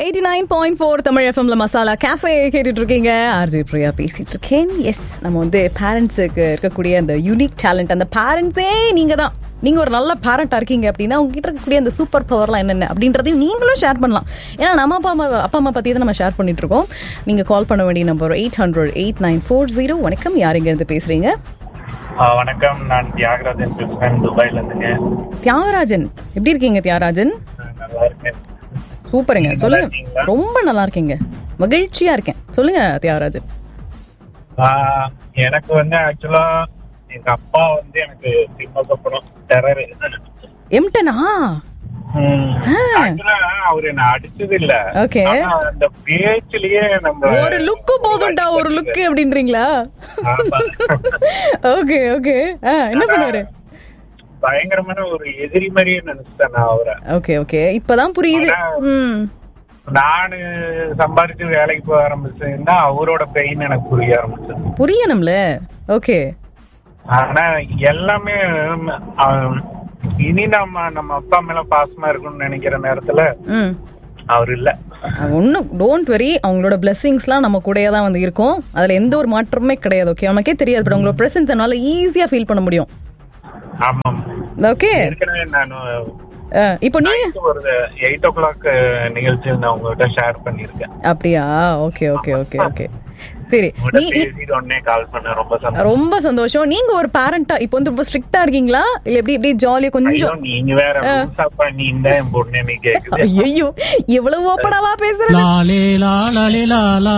Eighty nine point four Tamil எஃப்எம்ல masala cafe கேட்டுட்டு இருக்கீங்க ஆர்ஜி பிரியா பேசிட்டு இருக்கேன் எஸ் நம்ம வந்து பேரண்ட்ஸுக்கு இருக்கக்கூடிய அந்த யூனிக் டேலண்ட் அந்த பேரண்ட்ஸே நீங்க தான் நீங்க ஒரு நல்ல பேரண்டா இருக்கீங்க அப்படின்னா உங்ககிட்ட இருக்கக்கூடிய அந்த சூப்பர் பவர்லாம் என்னென்ன அப்படின்றதையும் நீங்களும் ஷேர் பண்ணலாம் ஏன்னா நம்ம அப்பா அம்மா அப்பா அம்மா பத்தி தான் நம்ம ஷேர் பண்ணிட்டு இருக்கோம் நீங்க கால் பண்ண வேண்டிய number eight hundred eight nine four zero வணக்கம் யார் இங்க இருந்து பேசுறீங்க ஆ, வணக்கம் நான் தியாகராஜன் பேசுறேன் துபாயில இருந்துங்க தியாகராஜன் எப்படி இருக்கீங்க தியாகராஜன் நான் நல்லா இருக்கேன் சூப்பருங்க நல்லா சொல்லுங்க இருக்கீங்களா? ரொம்ப நல்லா இருக்கீங்க மகிழ்ச்சியா இருக்கேன் சொல்லுங்க தியாகராஜன் ஆ, எனக்கு வந்து ஆக்சுவலா எங்க அப்பா வந்து எனக்கு சிம்மசப்பனம் டெரர் எம்டனா ஆக்சுவலா அவர் என்ன அடிச்சது இல்ல Okay. ஆனா அந்த பேச்சிலேயே நம்ம ஒரு லுக்கு போதும்டா ஒரு லுக்கு அப்படின்றீங்களா ஆமா. ஓகே ஓகே என்ன பண்ணுவாரு பயங்கரமான ஒரு எதிரி மாதிரியே நினைச்சிட்டேன் நான் அவரை ஓகே ஓகே இப்பதான் புரியுது ம் நானு சம்பாதிச்சு வேலைக்கு போக ஆரம்பிச்சேன்னா அவரோட பெயின் எனக்கு புரிய ஆரம்பிச்சது புரியணும்ல ஓகே ஆனா எல்லாமே ம், அவன் இனி நம்ம நம்ம அப்பா மேல பாசமா இருக்கணும்னு நினைக்கிற நேரத்துல ம் அவர் இல்ல ஒன்றும் டோன்ட் வெரி அவங்களோட பிளெஸிங்ஸ்லாம் நம்ம கூடயே தான் வந்து இருக்கும் அதில் எந்த ஒரு மாற்றமே கிடையாது ஓகே நமக்கே தெரியாது பட் உங்களோட ப்ரெசன்ஸ் என்னால் ஈஸியாக ஃபீல் பண்ண முடியும் ஆமாம் ஓகே ஏற்கனவே நான் இப்போ நீங்க ஒரு எயிட் ஓ கிளாக் நிகழ்ச்சியில் நான் உங்ககிட்ட ஷேர் பண்ணிருக்கேன் அப்படியா ஓகே ஓகே ஓகே ஓகே சரி உங்ககிட்ட நீ நீ- பேசிட்டு உடனே கால் பண்ண ரொம்ப சந்தோஷம் ரொம்ப சந்தோஷம் நீங்க ஒரு பேரண்டா இப்போ வந்து ரொம்ப ஸ்ட்ரிக்டா இருக்கீங்களா இல்ல எப்படி எப்படி ஜாலியா ஐயோ கொஞ்சம் நீங்க வேற லூசா பண்ணி இந்த என் பொண்ணு நீ கேக்குது ஐயோ எவ்வளவு ஓப்பனாவா பேசுறது லாலே லாலே லாலா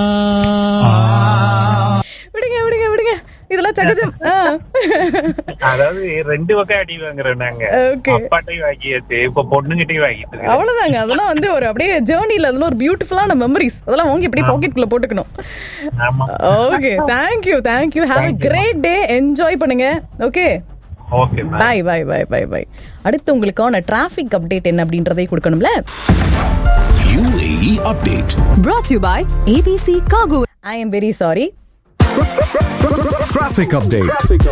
விடுங்க விடுங்க விடுங்க இதெல்லாம் சகஜம் ஆ. அதாவது ரெண்டு பக்கம் அடி வாங்குறோம் நாங்க Okay. அப்பாட்டையும் வாங்கியாச்சு இப்ப பொண்ணுகிட்டயும் வாங்கிட்டு இருக்கேன். அவ்வளவுதாங்க அதெல்லாம் வந்து ஒரு அப்படியே ஜேர்னில அதெல்லாம் ஒரு பியூட்டிஃபுல்லான மெமரிஸ் அதெல்லாம் வாங்கி அப்படியே பாக்கெட்குள்ள போட்டுக்கணும் ஆமா okay thank you thank you have a great day enjoy பண்ணுங்க okay okay bye bye bye bye bye அடுத்து உங்களுக்கான டிராஃபிக் அப்டேட் என்ன அப்படின்றதை கொடுக்கணும்ல UAE update. Brought to you by ABC Cargo I am very sorry Traffic update.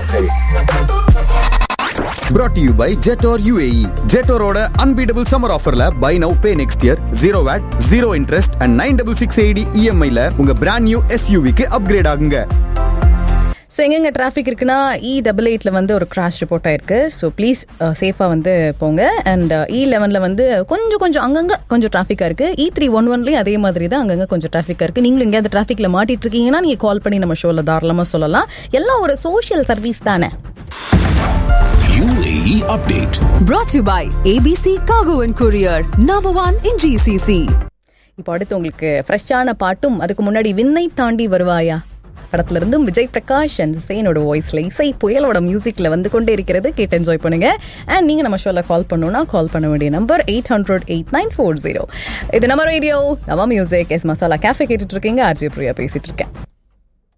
Brought to you by Jetor UAE. Jetoroட unbeatable summer offerல buy now pay next year zero VAT, zero interest and 9668 EMI ல உங்க brand new SUV க்கு upgrade ஆகுங்க. So எங்கெங்க traffic இருக்குன்னா E double எயிட்ல வந்து ஒரு கிராஷ் ரிப்போர்ட் ஆயிருக்கு ஸோ ப்ளீஸ் சேஃபாக வந்து போங்க அண்ட் இ லெவனில் வந்து கொஞ்சம் கொஞ்சம் அங்கங்கே கொஞ்சம் டிராஃபிக்காக இருக்கு இ த்ரீ ஒன் ஒன்லேயும் அதே மாதிரி தான் அங்கங்கே கொஞ்சம் டிராஃபிக்காக இருக்கு நீங்களும் எங்கேயாவது டிராஃபிக்கில் மாட்டிட்டு இருக்கீங்கன்னா நீங்கள் கால் பண்ணி நம்ம ஷோவில் தாராளமாக சொல்லலாம் எல்லாம் ஒரு சோஷியல் சர்வீஸ் தானே UAE update. Brought to you by ABC Cargo and Courier. Number one in GCC. இப்போ அடுத்து உங்களுக்கு ஃப்ரெஷ்ஷான பாட்டும் அதுக்கு முன்னாடி விண்ணை தாண்டி வருவாயா படத்துல இருந்தும் விஜய் பிரகாஷ் அண்ட் சேனோட வாய்ஸ்ல இசை புயலோட மியூசிக்ல வந்து கொண்டே இருக்கிறது கேட்டு என்ஜாய் பண்ணுங்க அண்ட் நீங்க நம்ம ஷோல கால் பண்ணணும்னா கால் பண்ண வேண்டிய number eight hundred eight nine four zero இது நம்ம ரேடியோ நம்ம மியூசிக் எஸ் மசாலா கேஃபே கேட்டுட்டு இருக்கீங்க ஆர்ஜி பிரியா பேசிட்டு இருக்கேன்